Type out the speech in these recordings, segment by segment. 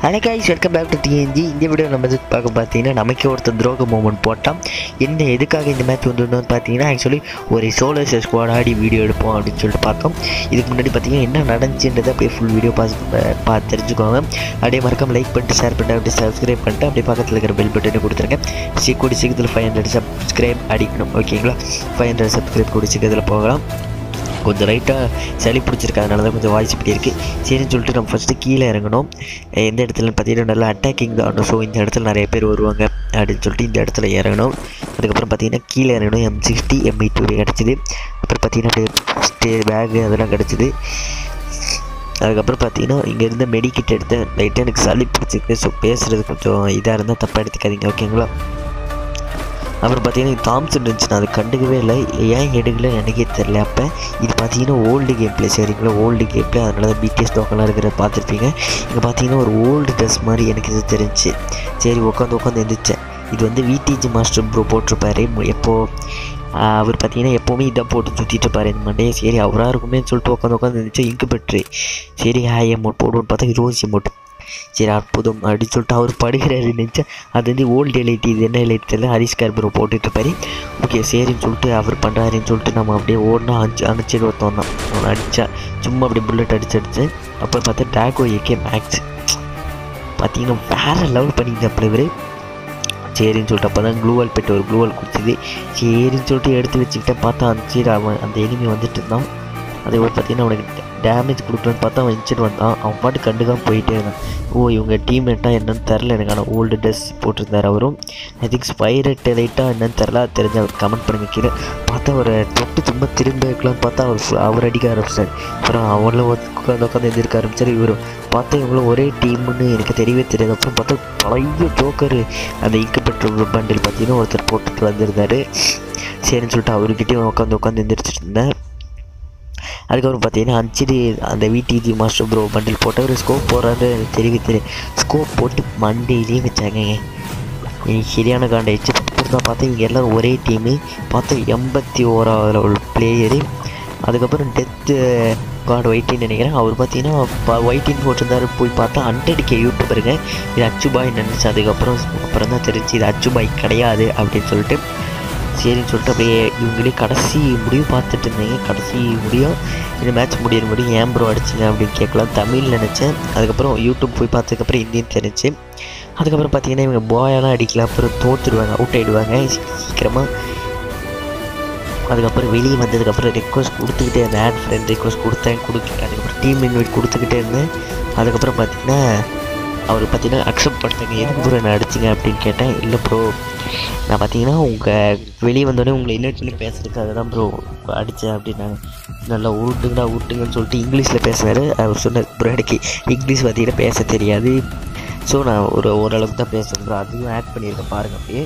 hello guys welcome back to TNG இந்த video நம்ம எது பார்க்க பார்த்தீங்கன்னா நமக்கே ஒருத்தர் துரோக மூமெண்ட் போட்டான் என்ன எதுக்காக இந்த மேட்ச் வந்து பார்த்தீங்கன்னா ஆக்சுவலி ஒரு சோலோ ஸ்குவாட் ஆடி வீடியோ எடுப்போம் அப்படின்னு சொல்லிட்டு பார்த்தோம் இதுக்கு முன்னாடி பார்த்தீங்கன்னா என்ன நடந்துச்சுன்றதை அப்படியே ஃபுல் வீடியோ பார்த்து பார்த்து தெரிஞ்சுக்கோங்க அப்படியே மறக்காம லைக் பண்ணிட்டு ஷேர் பண்ணிட்டு அப்படியே சப்ஸ்கிரைப் பண்ணிட்டு அப்படியே பக்கத்தில் இருக்கிற பெல் பட்டனை கொடுத்துருங்க சி கூடி சீக்கிரத்தில் ஃபைவ் ஹண்ட்ரட் சப்ஸ்கிரைப் அடிக்கணும் ஓகேங்களா ஃபைவ் ஹண்ட்ரட் சப்ஸ்கிரைப் கூடி சீக்கிரத்தில் போகலாம் கொஞ்சம் லைட்டாக சளி பிடிச்சிருக்கு அதனால தான் கொஞ்சம் வாய்ஸ் இப்படி இருக்குது சரின்னு சொல்லிட்டு நம்ம ஃபஸ்ட்டு கீழே இறங்கணும் எந்த இடத்துலன்னு பார்த்தீங்கன்னா நல்லா அட்டாக்கிங் தான் ஸோ இந்த இடத்துல நிறைய பேர் வருவாங்க அப்படின்னு சொல்லிட்டு இந்த இடத்துல இறங்கணும் அதுக்கப்புறம் பார்த்தீங்கன்னா கீழே இறங்கணும் எம் சிக்ஸ்டி எம் எயிட் கிடச்சிது அப்புறம் பார்த்தீங்கன்னா அப்படியே ஸ்டே பேகு அதெல்லாம் கிடச்சிது அதுக்கப்புறம் பார்த்தீங்கன்னா இங்கே இருந்த மெடிக்கிட் எடுத்தேன் லைட்டாக எனக்கு சளி பிடிச்சிருக்கு ஸோ பேசுகிறது கொஞ்சம் இதாக இருந்தால் தப்பாக எடுத்துக்காதீங்க ஓகேங்களா அப்புறம் பார்த்தீங்கன்னா தாம்சன் இருந்துச்சு நான் அதை கண்டுக்கவே இல்லை ஏன் எடுக்கல எனக்கே தெரில அப்போ இது பார்த்தீங்கன்னா ஓல்டு கேம் பிளே சரிங்களா ஓல்டு கேம் பிளே அதனால தான் பிடிஎஸ் டோக்கெல்லாம் இருக்கிறத பார்த்துருப்பீங்க இங்கே பார்த்தீங்கன்னா ஒரு ஓல்டு ட்ரெஸ் மாதிரி எனக்கு இது தெரிஞ்சு சரி உட்காந்து உட்காந்து எழுந்திரிச்சேன் இது வந்து விடிஜி மாஸ்டர் ப்ரோ போட்டிருப்பாரு எப்போ அவர் பார்த்தீங்கன்னா எப்போவுமே இதை போட்டு சுற்றிட்டு இருப்பாரு இந்த மண்டே சரி அவராக இருக்குமே சொல்லிட்டு உட்காந்து உட்காந்து இருந்துச்சு இங்கு பெற்று சரி ஹாய் அமௌண்ட் போடுவோன்னு பார்த்தா ரோஸ் அமௌண்ட் சரி அற்புதம் அப்படின்னு சொல்லிட்டு அவர் படுகிறாரு நினச்சா அது வந்து ஓல்டு எலைட் இது என்ன எலைட் தெரியல ஹரிஷ் கார்பரோ போட்டுட்டு இருப்பாரு ஓகே சரின்னு சொல்லிட்டு அவர் பண்ணுறாருன்னு சொல்லிட்டு நம்ம அப்படியே ஓடனா அடிச்சு அனுச்சிட்டு ஒருத்தவன் தான் அவனை அடித்தா சும்மா அப்படியே புல்லட் அடிச்சு அடிச்சு அப்புறம் பார்த்தா டேகோ ஏகே மேக்ஸ் பார்த்தீங்கன்னா வேறு லெவல் பண்ணியிருந்தாப்புல இவர் சரின்னு சொல்லிட்டு அப்போ தான் க்ளூவால் பெட்டு ஒரு க்ளூவால் கொடுத்தது சரின்னு சொல்லிட்டு எடுத்து வச்சுக்கிட்டேன் பார்த்தா அந்த சரி அவன் அந்த எனிமி வந்துட்டு இருந்தான் அதே போல் பார்த்தீங்கன்னா அவனுக்கு டேமேஜ் கொடுக்கலன்னு பார்த்தா அவன் இன்ச்சிட்டு வந்தான் அவன் பாட்டு கண்டுக்காம போயிட்டே இருந்தான் ஓ இவங்க டீம்மேட்டாக என்னன்னு தெரில எனக்கு ஆனால் ஓல்டு ட்ரெஸ் போட்டிருந்தார் அவரும் ஐ திங்க் ஸ்பைரட் லைட்டாக என்னன்னு தெரில அது தெரிஞ்சு அவர் கமெண்ட் பண்ணுங்க கீழே பார்த்தா அவரை தொட்டு சும்மா திரும்ப வைக்கலாம்னு பார்த்தா அவர் ஃபு- அவர் அடிக்க ஆரம்பிச்சார் அப்புறம் அவங்கள உட்காந்து உட்காந்து எதிர்க்க ஆரம்பிச்சார் இவரும் பார்த்தா இவங்களும் ஒரே டீம்னு எனக்கு தெரியவே தெரியாது அப்புறம் பார்த்தா பழைய ஜோக்கர் அந்த இங்கு பெட்ரோல் பண்டில் பார்த்தீங்கன்னா ஒருத்தர் போட்டுட்டு வந்திருந்தாரு சரின்னு சொல்லிட்டு அவர்கிட்டயும் உட்காந்து உட்காந்து எந்திரிச்சிட்டு இருந்தேன் அதுக்கப்புறம் பார்த்தீங்கன்னா அஞ்சிடி அந்த விடிஜி மாஸ்டர் ப்ரோ பண்டில் போட்டவர் ஸ்கோப் போடுறாரு எனக்கு தெரியவே தெரியும் ஸ்கோப் போட்டு மண்டையிலே வச்சாங்க எனக்கு சரியான காண்ட வச்சு தான் பார்த்தா இவங்க எல்லோரும் ஒரே டீமு பார்த்தா எண்பத்தி ஓராவது ஒரு பிளேயரு அதுக்கப்புறம் டெத்து கார்டு ஒயிட்டின்னு நினைக்கிறேன் அவர் பார்த்தீங்கன்னா ஒயிட்டின் போட்டிருந்தாரு போய் பார்த்தா ஹண்ட்ரட் கே யூடியூபருங்க இது அச்சுபாய் நினச்சி அதுக்கப்புறம் அப்புறம் தான் தெரிஞ்சு இது அச்சுபாய் கிடையாது அப்படின்னு சொல்லிட்டு சரின்னு சொல்லிட்டு அப்படியே இவங்களே கடைசி முடிவு பார்த்துட்டு இருந்தீங்க கடைசி முடியும் இந்த மேட்ச் முடியிற முடியும் ஏன் ப்ரோ அடிச்சிங்க அப்படின்னு கேட்கலாம் தமிழ் நினச்சேன் அதுக்கப்புறம் யூடியூப் போய் பார்த்ததுக்கப்புறம் ஹிந்தின்னு தெரிஞ்சு அதுக்கப்புறம் பார்த்தீங்கன்னா இவங்க பாயெல்லாம் அடிக்கல அப்புறம் தோற்றுடுவாங்க அவுட் ஆகிடுவாங்க சீக்கிரமாக அதுக்கப்புறம் வெளியே வந்ததுக்கப்புறம் ரெக்வஸ்ட் கொடுத்துக்கிட்டே இருந்தேன் ஆட் ஃப்ரெண்ட் ரெக்வஸ்ட் கொடுத்தேன் கொடுக்க அதுக்கப்புறம் டீம் இன்வைட் கொடுத்துக்கிட்டே இருந்தேன் அதுக்கப்புறம் பார்த்தீங்கன்னா அவர் பார்த்தீங்கன்னா அக்செப்ட் பண்ணிட்டாங்க எதுக்கு ப்ரோ என்ன அடிச்சிங்க அப்படின்னு கேட்டேன் இல்லை ப்ரோ நான் பார்த்தீங்கன்னா உங்கள் வெளியே வந்தோடனே உங்களை இன்வைட் பண்ணி பேசுறதுக்காக தான் ப்ரோ அடித்தேன் அப்படின்னாங்க நல்லா உருட்டுங்கடா உருட்டுங்கன்னு சொல்லிட்டு இங்கிலீஷில் பேசினார் அவர் சொன்னார் ப்ரோ எனக்கு இங்கிலீஷ் பார்த்தீங்கன்னா பேச தெரியாது ஸோ நான் ஒரு ஓரளவுக்கு தான் பேசுகிறேன் ப்ரோ அதையும் ஆட் பண்ணியிருக்கேன் பாருங்கள் அப்படியே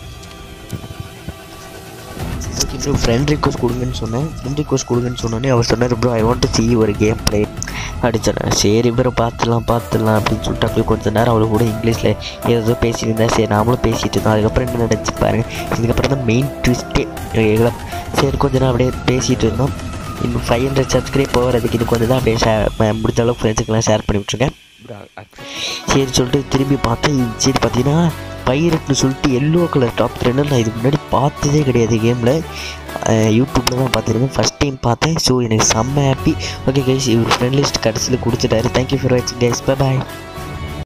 ஓகே ப்ரோ ஃப்ரெண்ட் ரிக்வஸ்ட் கொடுங்கன்னு சொன்னேன் ஃப்ரெண்ட் ரிக்வஸ்ட் கொடுங்கன்னு சொன்னோன்னே அவர் சொன்னார் bro I want to see ஒரு கேம் ப்ளே அப்படி சொன்னேன் சரி ப்ரோ பார்த்துலாம் பார்த்துலாம் அப்படின்னு சொல்லிட்டு அப்படியே கொஞ்ச நேரம் அவர் கூட இங்கிலீஷில் ஏதோ பேசிட்டு இருந்தேன் சரி நாமளும் பேசிகிட்டு இருந்தோம் அதுக்கப்புறம் என்ன நடந்துச்சு பாருங்க இதுக்கப்புறம் தான் மெயின் ட்விஸ்ட்டே ஓகேங்களா சரி கொஞ்ச நேரம் அப்படியே பேசிகிட்டு இருந்தோம் இன்னும் ஃபைவ் ஹண்ட்ரட் சப்ஸ்கிரைப் போகிறதுக்கு இது கொஞ்சம் தான் அப்படியே ஷேர் முடிஞ்ச அளவுக்கு ஃப்ரெண்ட்ஸுக்கெல்லாம் ஷேர் பண்ணி விட்ருங்க சரி சொல்லிட்டு திரும்பி பார்த்தேன் இது சரி பார்த்தீங்கன்னா பைரட்னு சொல்லிட்டு எல்லோ கலர் டாப் த்ரெண்டு நான் இதுக்கு முன்னாடி பார்த்ததே கிடையாது கேமில் யூடியூப்பில் தான் பார்த்துருக்கேன் ஃபஸ்ட் டைம் பார்த்தேன் ஸோ எனக்கு செம்ம ஹாப்பி ஓகே கைஸ் இவர் ஃப்ரெண்ட் லிஸ்ட் கடைசியில் கொடுத்துட்டாரு தேங்க்யூ ஃபார் வாட்சிங் கைஸ் பை பாய்